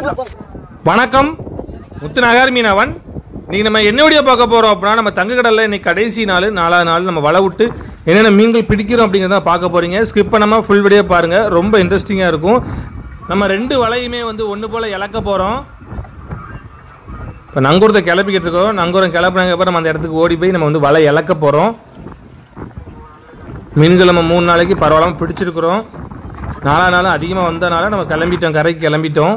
வணக்கம் முத்து நகர் மீனவன் இன்னைக்கு நம்ம என்ன வீடியோ பார்க்க போறோம் அப்படின்னா நம்ம தங்க கடல்ல இன்னைக்கு கடைசி நாள் நாலாவது நாள் நம்ம வலை விட்டு என்னென்ன மீன்கள் பிடிக்கிறோம் அப்படிங்கிறத பார்க்க போறீங்க ஸ்கிப் பண்ணாம ஃபுல் வீடியோ பாருங்க ரொம்ப இன்ட்ரெஸ்டிங்கா இருக்கும் நம்ம ரெண்டு வலையுமே வந்து ஒன்று போல இழக்க போறோம் இப்போ நங்கூரத்தை கிளப்பிக்கிட்டு இருக்கோம் நங்கூரம் கிளப்புனாங்க அப்புறம் நம்ம அந்த இடத்துக்கு ஓடி போய் நம்ம வந்து வலை இழக்க போறோம் மீன்கள் நம்ம மூணு நாளைக்கு பரவாயில்லாம பிடிச்சிருக்கிறோம் நாலா நாளும் அதிகமாக வந்தனால நம்ம கிளம்பிட்டோம் கரைக்கு கிளம்பிட்டோம்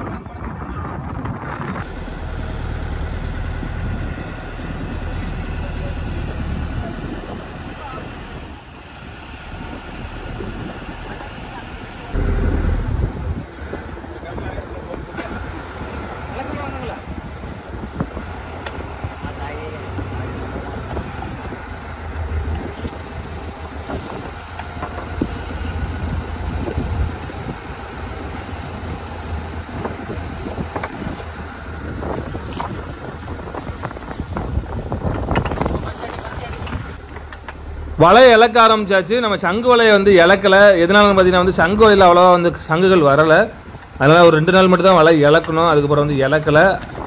வலையை இழக்க ஆரம்பிச்சாச்சு நம்ம சங்கு வலையை வந்து இழக்கலை எதனாலன்னு பார்த்தீங்கன்னா வந்து சங்கு வலையில் அவ்வளோவா வந்து சங்குகள் வரலை அதனால் ஒரு ரெண்டு நாள் மட்டும் தான் வலை இழக்கணும் அதுக்கப்புறம் வந்து இழக்கலை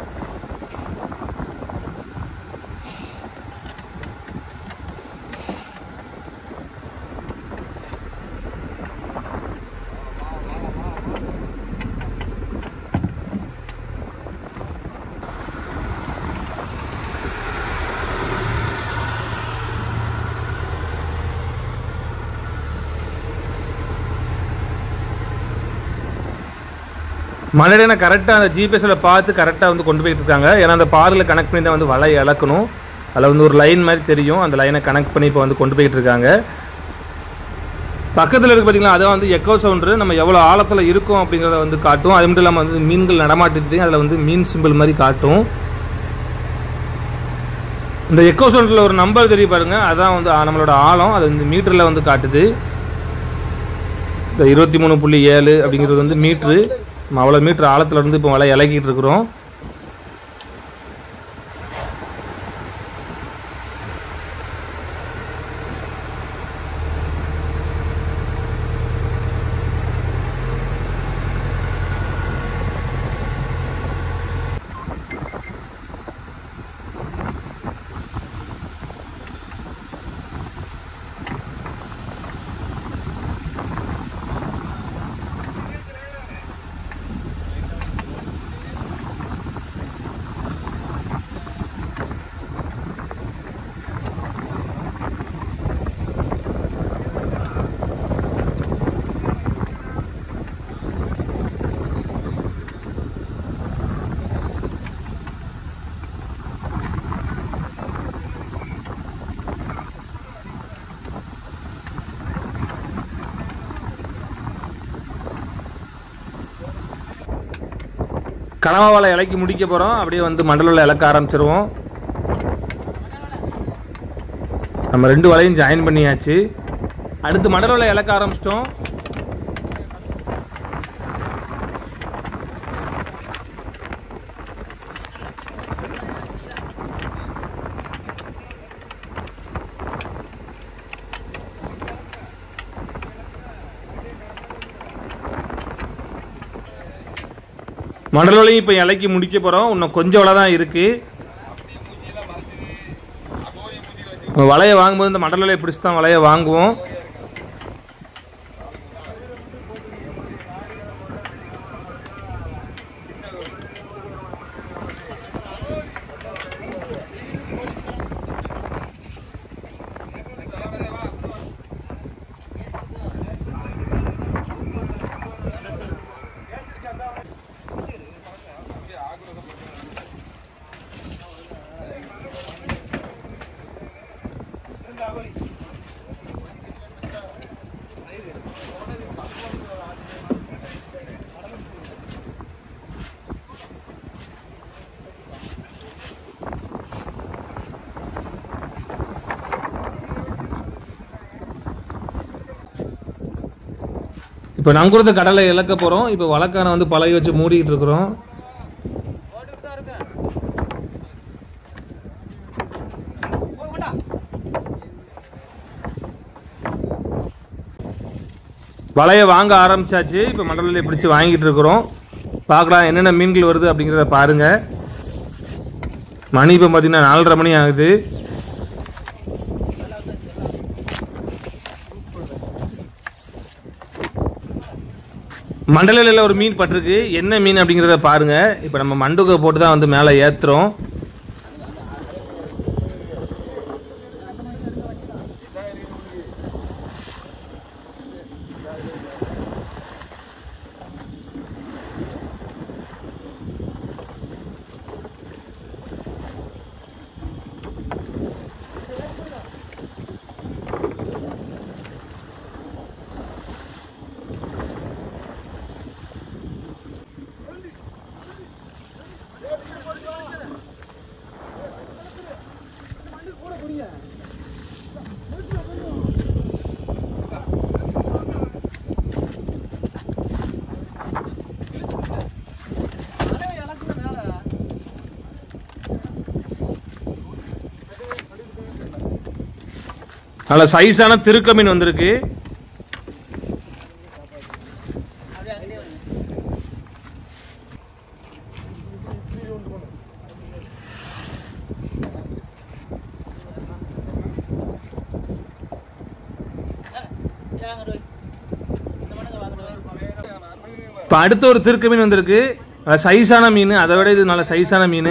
மலையில கரெக்டாக அந்த ஜிபிஎஸ்ஸில் பார்த்து கரெக்டாக வந்து கொண்டு போயிட்டு இருக்காங்க ஏன்னா அந்த பாரில் கனெக்ட் பண்ணி தான் வந்து வலை இழக்கணும் அதில் வந்து ஒரு லைன் மாதிரி தெரியும் அந்த லைனை கனெக்ட் பண்ணி இப்போ வந்து கொண்டு போயிட்டு இருக்காங்க பக்கத்தில் இருக்கு பார்த்தீங்களா அதான் வந்து எக்கோ சவுண்டு நம்ம எவ்வளோ ஆழத்தில் இருக்கும் அப்படிங்கிறத வந்து காட்டும் அது மட்டும் இல்லாமல் வந்து மீன்கள் நடமாட்டிட்டு அதில் வந்து மீன் சிம்பிள் மாதிரி காட்டும் இந்த எக்கோ சவுண்டில் ஒரு நம்பர் தெரிய பாருங்க அதான் வந்து ஆ, நம்மளோட ஆழம் அது வந்து மீட்டரில் வந்து காட்டுது இந்த இருபத்தி மூணு புள்ளி ஏழு அப்படிங்கிறது வந்து மீட்ரு நம்ம அவ்வளோ மீட்டர் ஆழத்துல இருந்து இப்போ வலை இலக்கிட்டு இருக்கிறோம் கனவா வலை இலக்கி முடிக்க போகிறோம் அப்படியே வந்து மண்டலில் இலக்க ஆரம்பிச்சிருவோம் நம்ம ரெண்டு வலையும் ஜாயின் பண்ணியாச்சு அடுத்து மண்டலில் இலக்க ஆரம்பிச்சிட்டோம் மண்டல வலையும் இப்போ இலக்கி முடிக்க போகிறோம் இன்னும் கொஞ்சம் வலை தான் இருக்குது வலையை வாங்கும்போது இந்த மண்டல வலையை பிடிச்சி தான் வலையை வாங்குவோம் இப்போ நங்குறத கடலை இழக்க போகிறோம் இப்போ வழக்கான வந்து பழகி வச்சு மூடிக்கிட்டு இருக்கிறோம் வலையை வாங்க ஆரம்பிச்சாச்சு இப்போ மண்டலில் பிடிச்சி வாங்கிட்டு இருக்கிறோம் பார்க்கலாம் என்னென்ன மீன்கள் வருது அப்படிங்கிறத பாருங்க மணி இப்போ பார்த்தீங்கன்னா நாலரை மணி ஆகுது மண்டலையில் ஒரு மீன் பட்டிருக்கு என்ன மீன் அப்படிங்கிறத பாருங்க இப்போ நம்ம மண்டுக்கை போட்டு தான் வந்து மேலே ஏற்றுறோம் நல்ல சைஸான திருக்க மீன் வந்திருக்கு இப்போ அடுத்த ஒரு திருக்க மீன் வந்திருக்கு நல்ல சைஸான மீன் அதை விட இது நல்ல சைஸான மீன்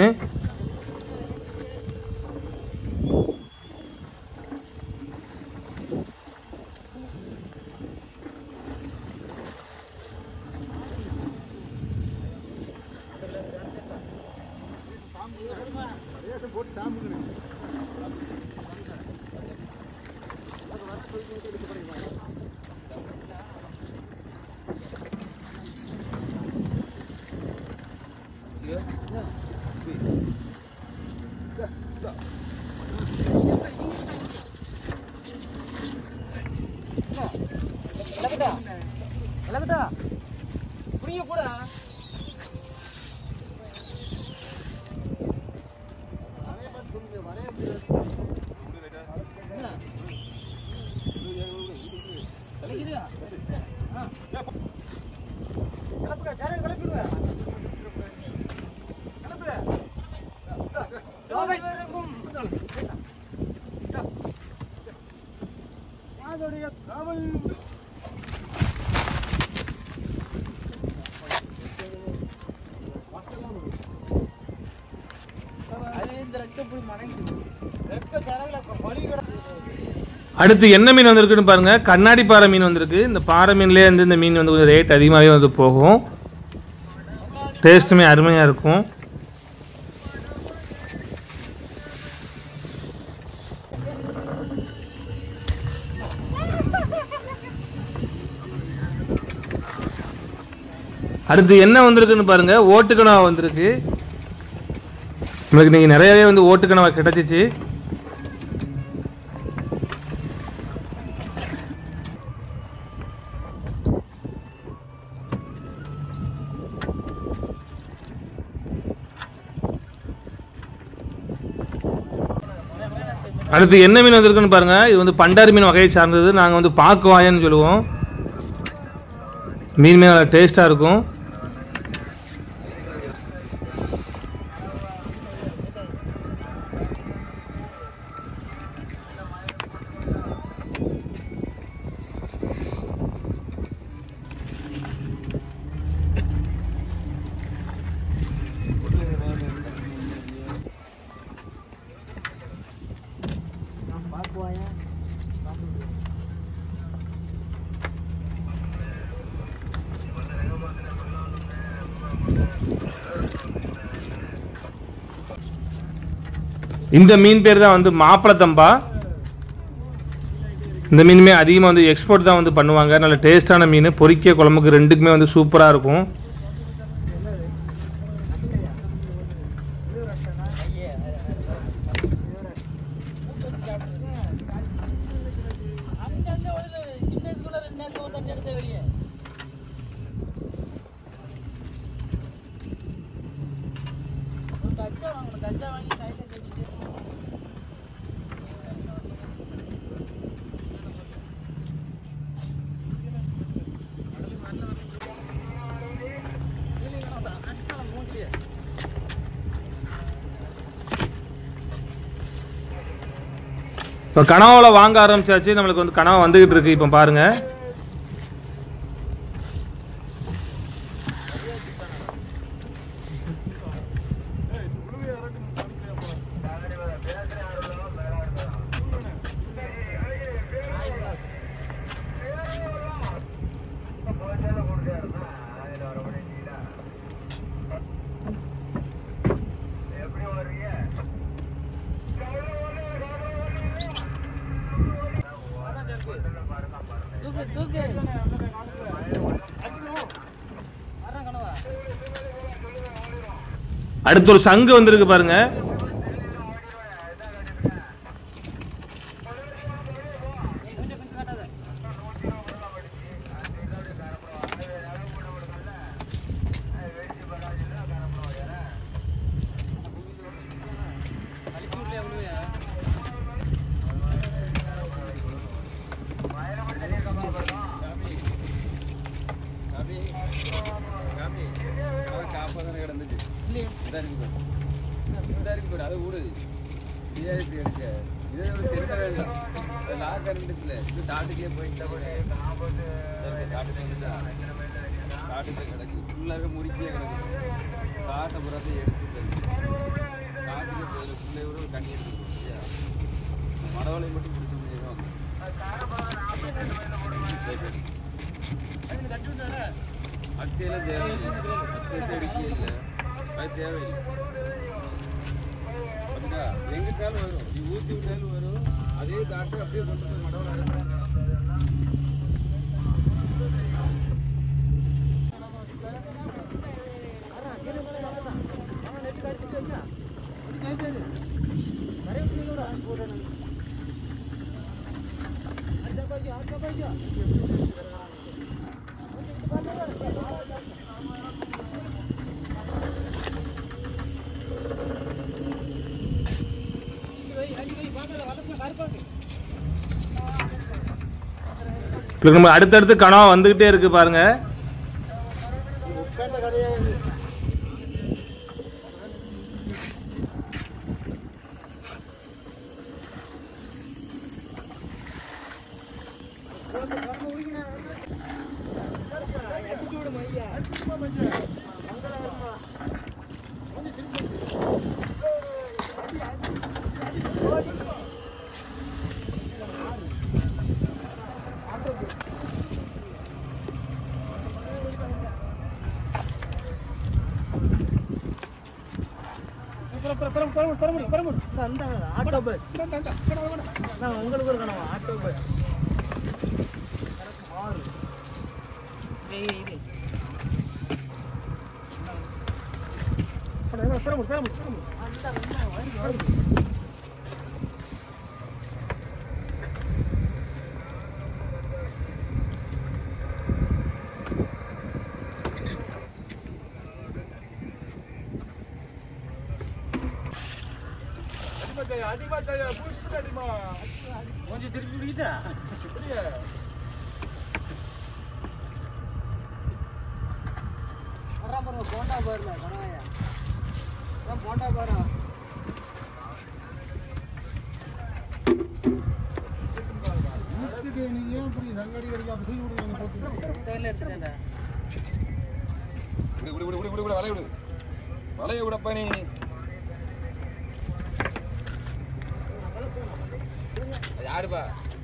அடுத்து என்ன மீன் வந்திருக்குன்னு பாருங்க கண்ணாடி பாறை மீன் வந்திருக்கு இந்த பாறை மீன்லேயே வந்து இந்த மீன் வந்து கொஞ்சம் ரேட் அதிகமாகவே வந்து போகும் டேஸ்ட்டுமே அருமையாக இருக்கும் அடுத்து என்ன வந்திருக்குன்னு பாருங்க ஓட்டுக்கணவா வந்திருக்கு நம்மளுக்கு இன்னைக்கு நிறையவே வந்து ஓட்டுக்கணவா கிடைச்சிச்சு அடுத்து என்ன மீன் வந்திருக்குன்னு பாருங்க இது வந்து பண்டாரி மீன் வகையை சார்ந்தது நாங்கள் வந்து பாக்குவாயன்னு சொல்லுவோம் மீன் மீன் நல்லா டேஸ்ட்டாக இருக்கும் இந்த மீன் பேர் தான் வந்து மாப்பிளத்தம்பா இந்த மீனுமே அதிகமாக வந்து எக்ஸ்போர்ட் தான் வந்து பண்ணுவாங்க நல்ல டேஸ்டான மீன் பொரிக்க குழம்புக்கு ரெண்டுக்குமே வந்து சூப்பராக இருக்கும் இப்போ கனவால வாங்க ஆரம்பிச்சாச்சு நம்மளுக்கு வந்து கனவா வந்துகிட்டு இருக்கு இப்போ பாருங்க அடுத்து ஒரு சங்கு வந்திருக்கு பாருங்க காப்பாதானே கிடந்துச்சு இதா இருக்கு பாரு. இதா இருக்கு பாரு, அதை விடு. இதா இருக்கு எடுக்க. இதை விட தெரிய வேண்டாம். அது lock இருந்துச்சுல, இது டாட்டுக்கே போயிட்டா கூட. இதா இருக்கு, டாட்டுல இருந்துச்சா? டாட்டுல கிடக்கு. full-ஆவே முறுக்கியே கிடக்கு. காட்டை பூராத்தையும் எடுத்து தள்ளு. டாட்டுக்கே போயில, full-ஆவே ஒரு கனி எடுத்துக்கோ, சரியா? இந்த மரவலை மட்டும் பிடிச்ச முடியும் அத்தையெல்லாம் தேவையில்லை அத்தை எடுக்கவே இல்லை அது தேவையில்லை அப்படியா எங்க காலம் வரும் நீ ஊசி விட்டாலும் வரும் அதே டாக்டர் அப்படியே கொண்டு போய் மடவல இப்போ நம்ம அடுத்தடுத்து கனவா வந்துகிட்டே இருக்கு பாருங்க ஆட்டோ பஸ் உங்களுக்கு ஒரு கனவா ஆட்டோ பஸ் கொஞ்சம் திருப்பி விடுக்கிட்டா வர்றா பாருங்க போண்டா பாருங்க கனவாயா அதான் போண்டா பாரு எடுத்துட்டேன்டா விடு விடு விடு விடு விடு வலைய விடு வலைய விடப்பா நீ அது யாருப்பா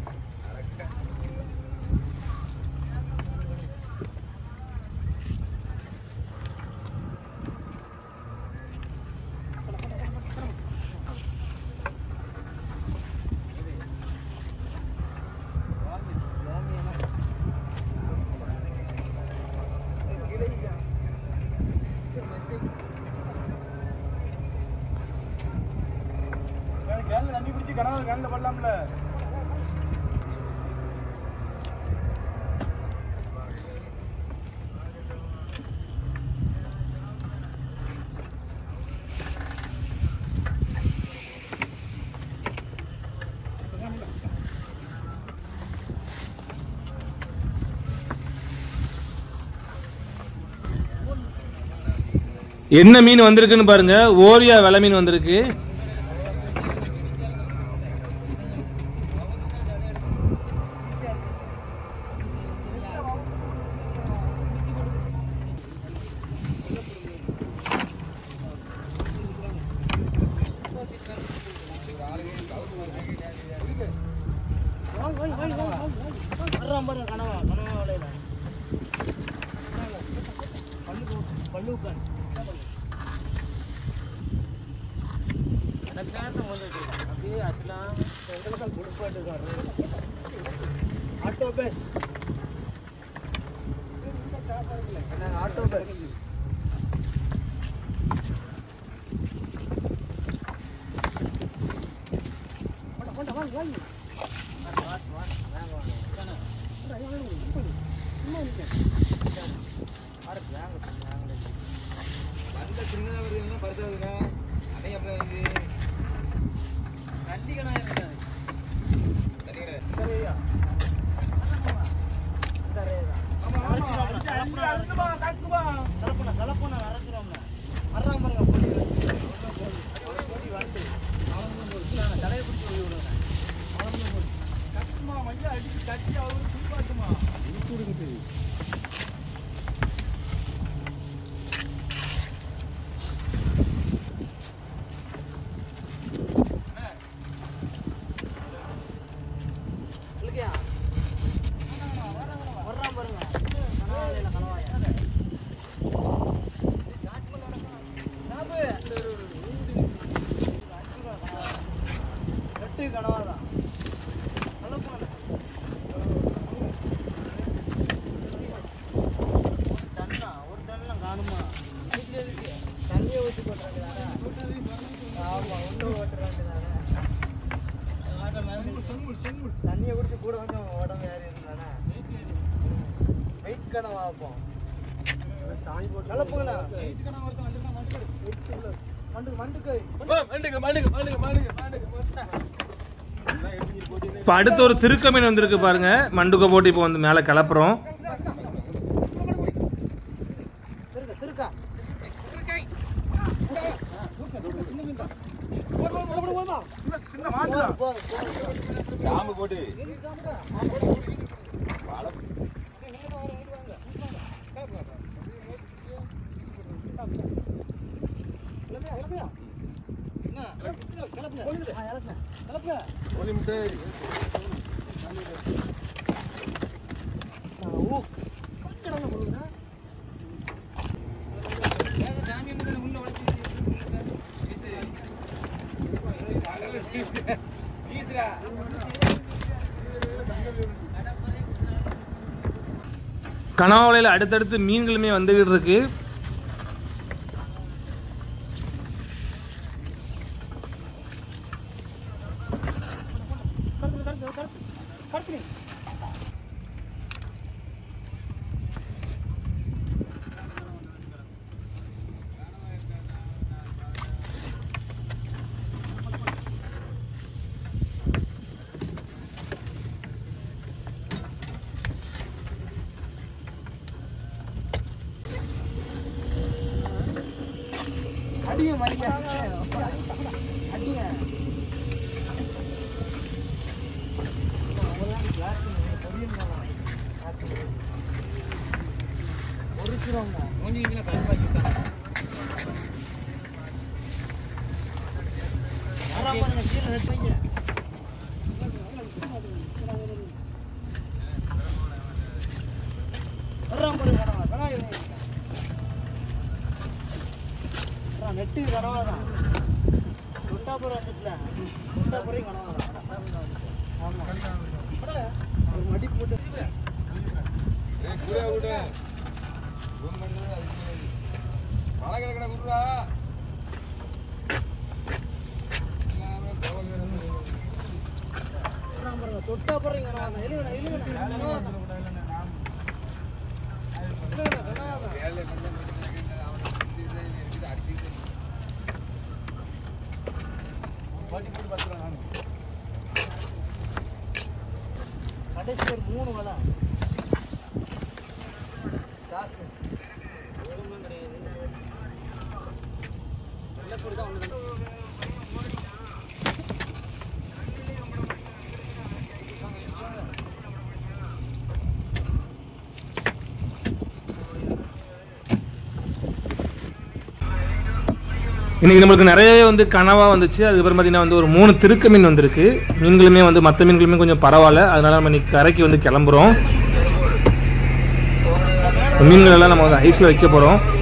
என்ன மீன் வந்திருக்குன்னு பாருங்க ஓரியா வெலை மீன் வந்திருக்கு பல்லூக்கன் எங்களுக்கும் கொடுப்பாட்டுக்காரர் ஆட்டோ பஸ் என்ன ஆட்டோ பஸ் வந்த சின்னதா வருதுன்னா பருத்தாதுங்க அதையும் அப்புறம் வந்து தண்ணி கடை வர்றான் பாருங்க கனவாலையில கனவாயா எட்டு கனவாதான் நல்ல போன டன்னா ஒரு டன்லாம் காணுமா தண்ணியை ஊற்றி போட்டுறாங்க ஆமா ஒன்று ஓட்டுறாங்க தண்ணியை குடிச்சு கூட கொஞ்சம் உடம்பு ஏறி இருந்தானே வெயிட் கணம் பார்ப்போம் நல்ல போகல மண்டுக்கு மண்டுக்கு மண்டுக்கு மண்டுக்கு மண்டுக்கு மண்டுக்கு மண்டுக்கு இப்போ அடுத்து ஒரு திருக்கமீன் வந்திருக்கு பாருங்க மண்டுக்க போட்டு இப்போ வந்து மேலே கிளப்புறோம் திருக்க திருக்கா ஜாம்பு போட்டு ஒளி முட்டை கனாவலையில் அடுத்தடுத்து மீன்களுமே வந்துகிட்டு இருக்கு அடிய மடிக்க அடிய ஒரு சிலவங்க பாருங்க கீழே ரெட் பையன் வர்றான் பாருங்க கடவா கடவா இவன் அப்புறம் நெட்டு கனவா தான் தொட்டாபுரம் வந்துட்டுல தொட்டாபுரம் கனவா தான் ஆமா ஒரு மடி போட்டு ஏய், குடியா விடு. room பண்ணது அது கிடையாது. மழை கிடக்குடா, குடுறா. இல்லாம கோவம் கிடக்கு. வர்றான் பாருங்க தொட்டாபுரம் கனவா தான் எழுவன எழுவன கனவா தான் எழுவன கனவா தான் வேலை கொஞ்சம் கொஞ்சம் இருக்குது. அவனை சுத்தி இதுல இருக்குது, அடிச்சிட்டு. போட்டி போட்டு பார்த்துக்கலாம் நானு. கடைசி ஒரு மூணு வலை ஸ்டாக் இன்னைக்கு நம்மளுக்கு நிறையவே வந்து கனவா வந்துச்சு அதுக்கப்புறம் பார்த்தீங்கன்னா வந்து ஒரு மூணு திருக்க மீன் வந்திருக்கு மீன்களுமே வந்து மற்ற மீன்களுமே கொஞ்சம் பரவாயில்ல அதனால நம்ம இன்னைக்கு கரைக்கு வந்து கிளம்புறோம் மீன்கள் எல்லாம் நம்ம வந்து ஐஸில் வைக்க போகிறோம்